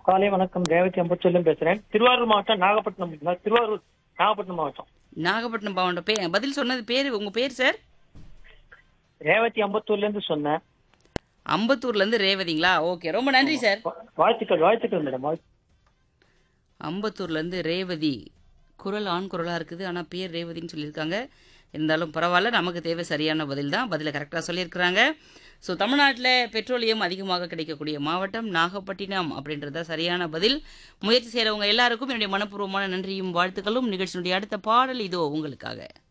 காலை வணக்கம் ரேவதி அம்பத்தூர்லேருந்து பேசுறேன் திருவாரூர் மாவட்டம் நாகப்பட்டினம் இல்ல, திருவாரூர் நாகப்பட்டினம் மாவட்டம் நாகப்பட்டினம் மாவட்டம் பே பதில் சொன்னது பேர் உங்க பேர் சார் ரேவதி அம்பத்தூர்ல இருந்து சொன்னேன் அம்பத்தூர்ல இருந்து ரேவதிங்களா ஓகே ரொம்ப நன்றி சார் வா- வாழ்த்துக்கள் வாழ்த்துக்கள் மேடம் வாழ்த்து- அம்பத்தூர்ல இருந்து ரேவதி குரல் ஆண் குரலா இருக்குது ஆனா பேர் ரேவதின்னு சொல்லியிருக்காங்க இருந்தாலும் பரவாயில்ல நமக்கு தேவை சரியான பதில் தான் பதிலை கரெக்டாக சொல்லியிருக்கிறாங்க ஸோ தமிழ்நாட்டில் பெட்ரோலியம் அதிகமாக கிடைக்கக்கூடிய மாவட்டம் நாகப்பட்டினம் அப்படின்றது தான் சரியான பதில் முயற்சி செய்கிறவங்க எல்லாருக்கும் என்னுடைய மனப்பூர்வமான நன்றியும் வாழ்த்துக்களும் நிகழ்ச்சியினுடைய அடுத்த பாடல் இதோ உங்களுக்காக